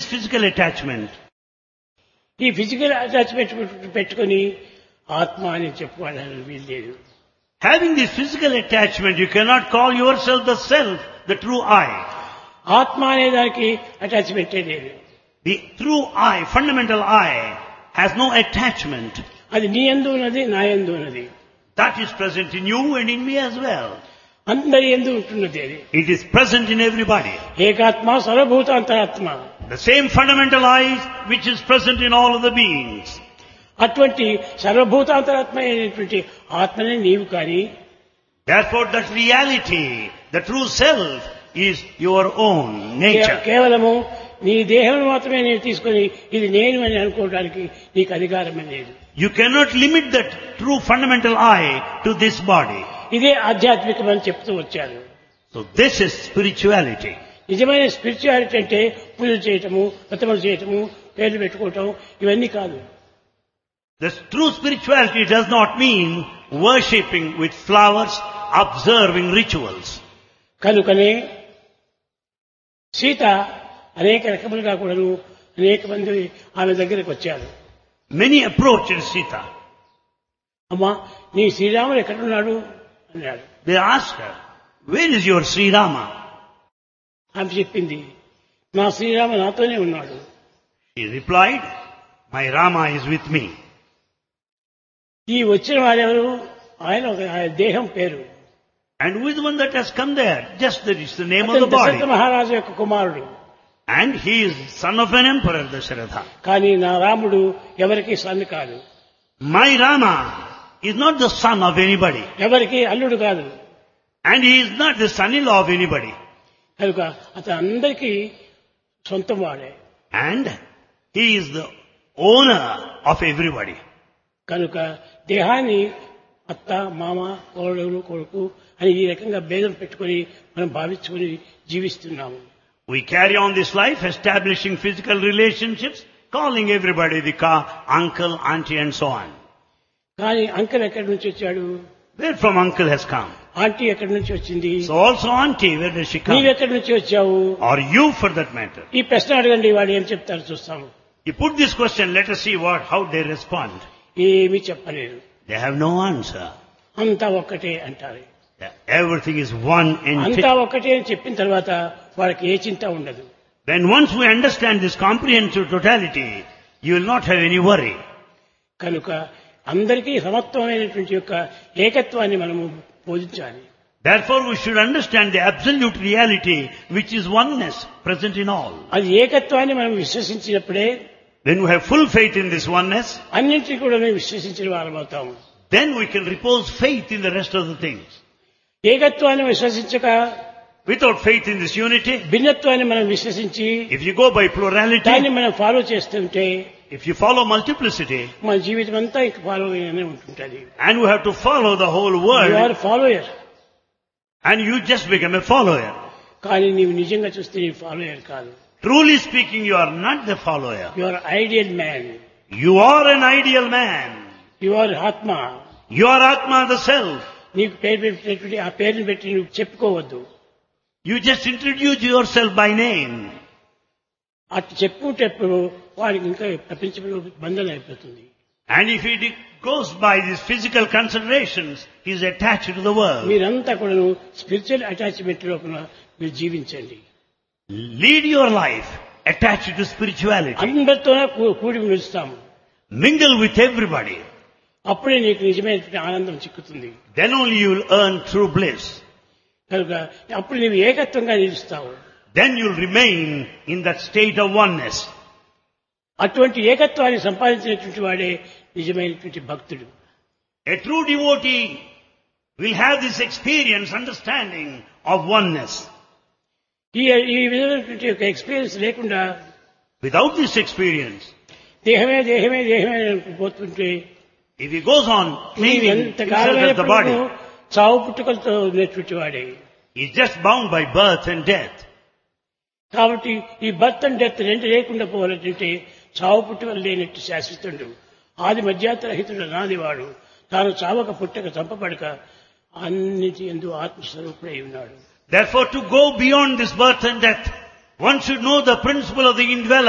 physical attachment. ఈ physical attachment పెట్టుకొని ఆత్మ అని చెప్పుకోవడానికి వీల్లేదు Having this physical attachment, you cannot call yourself the self, the true I. ఆత్మ అనే దానికి అటాచ్మెంటే లేదు The true I, fundamental I, has no attachment. అది నీ ఎందు ఉన్నది నా ఎందు ఉన్నది That is present in you and in me as well. అందరి ఎందు ఉంటున్నది అది It is present in everybody. ఏకాత్మ సర్వభూత అంతరాత్మ The same fundamental I which is present in all of the beings. అటువంటి సర్వభూతాంతరాత్మ అయినటువంటి ఆత్మనే నీవు కానీ Therefore that reality, the true self, is your own nature. కే- కేవలము నీ దేహం మాత్రమే నేను తీసుకొని ఇది నేను అని అనుకోవడానికి నీకు అధికారమే లేదు You cannot limit that true fundamental I to this body. ఇదే ఆధ్యాత్మికం అని చెప్తూ వచ్చాను So this is spirituality. నిజమైన స్పిరిచువాలిటీ అంటే పూజలు చేయటము వ్రతములు చేయటము పేర్లు పెట్టుకోవటం ఇవన్నీ కాదు The true spirituality does not mean worshipping with flowers, observing rituals. కనుకనే సీత అనేక రకములుగా కూడాను అనేక మంది ఆమె దగ్గరకు వచ్చారు Many approached Sita. అమ్మా నీ శ్రీరాముడు ఎక్కడున్నాడు అన్నాడు They asked her, where is your Sri Rama? ఆమె చెప్పింది నా శ్రీరామ నాతోనే ఉన్నాడు She replied, my Rama is with me. ఈ వచ్చిన వారెవరు ఆయన ఒక ఆయన దేహం పేరు And who is the one that has come there? Just that it's the name of అతను the body. దశరథ మహారాజు యొక్క కుమారుడు And he is son of an emperor, Dasharatha. కానీ నా రాముడు ఎవరికి సన్ను కాదు My Rama is not the son of anybody. ఎవరికి అల్లుడు కాదు And he is not the son-in-law of anybody. కనుక అతను అందరికీ సొంతం వాడే And he is the owner of everybody. కనుక దేహాన్ని అత్త మామ కోడలు కొడుకు అని ఈ రకంగా భేదం పెట్టుకొని మనం భావించుకొని జీవిస్తున్నాము We carry on this life establishing physical relationships, calling everybody the car, uncle, auntie and so on. కానీ అంకల్ ఎక్కడి నుంచి వచ్చాడు Where from uncle has come? Aunty ఎక్కడి నుంచి వచ్చింది So also auntie, where does she come? నీవెక్కడి నుంచి వచ్చావు Or you for that matter. ఈ ప్రశ్న అడగండి వాడు ఏం చెప్తారు చూస్తాము You put this question, let us see what, how they respond. ఏమీ చెప్పలేరు They have no answer. అంతా ఒక్కటే అంటారు Everything is one entity. అంతా ఒక్కటే అని చెప్పిన తర్వాత వాళ్ళకి ఏ చింత ఉండదు When once we understand this comprehensive totality, you will not have any worry. కనుక అందరికీ సమత్వమైనటువంటి యొక్క ఏకత్వాన్ని మనము బోధించాలి Therefore we should understand the absolute reality which is oneness present in all. అది ఏకత్వాన్ని మనం విశ్వసించినప్పుడే When we have full faith in this oneness, అన్నింటినీ కూడా మేము విశ్వసించిన వారం అవుతాము then we can repose faith in the rest of the things. ఏకత్వాన్ని విశ్వసించక Without faith in this unity, భిన్నత్వాన్ని మనం విశ్వసించి if you go by దాన్ని plurality, మనం ఫాలో చేస్తుంటే if you follow multiplicity, మన జీవితం అంతా ఇంక ఫాలో అనే ఉంటుంటుంది and we have to follow the whole you are world, follower and you just become a follower. కానీ నీవు నిజంగా చూస్తే నీవు ఫాలోయర్ కాదు Truly speaking, you are not the follower. You are ideal man You are an ideal man. You are ఆత్మ You are Atma the self. నీకు పేరు పెట్టినటువంటి ఆ పేరుని పెట్టి నువ్వు చెప్పుకోవద్దు You just introduce yourself by name. అటు చెప్పుకుంటేప్పుడు వాడికి ఇంకా ప్రపంచంలో బంధన అయిపోతుంది And if he de- goes by these physical considerations, he is attached to the world. మీరంతా కూడా స్పిరిచువల్ అటాచ్మెంట్ లోపల మీరు జీవించండి Lead your life attached to spirituality. అందరితోనే కూ- కూడి నిలుస్తాము Mingle with everybody. అప్పుడే నీకు నిజమైనటువంటి ఆనందం చిక్కుతుంది Then only you will earn true bliss. కనుక అప్పుడు నీవు ఏకత్వంగా నిలుస్తావు Then you will remain in that state of oneness. అటువంటి ఏకత్వాన్ని సంపాదించినటువంటి వాడే నిజమైనటువంటి భక్తుడు A true devotee will have this experience, understanding of oneness. ఈ ఈ విధమైనటువంటి యొక్క ఎక్స్పీరియన్స్ లేకుండా Without this experience, దేహమే దేహమే దేహమే అని పోతుంటే if he goes on నీవు clinging ఎంత himself కాలమైన as the body, చావు పుట్టుకలతో ఉన్నటువంటి వాడే he's just bound by birth and death. కాబట్టి ఈ బర్త్ అండ్ డెత్ రెండు లేకుండా పోవాలంటే చావు పుట్టుకలు లేనట్టు శాశ్వతుడు ఆది మధ్యాతరహితుడు నాదివాడు తాను చావక పుట్టక చంపబడక అన్నిటి ఎందు ఆత్మస్వరూపుడై ఉన్నాడు Therefore, to go beyond this birth and death, one should know the principle of the indweller.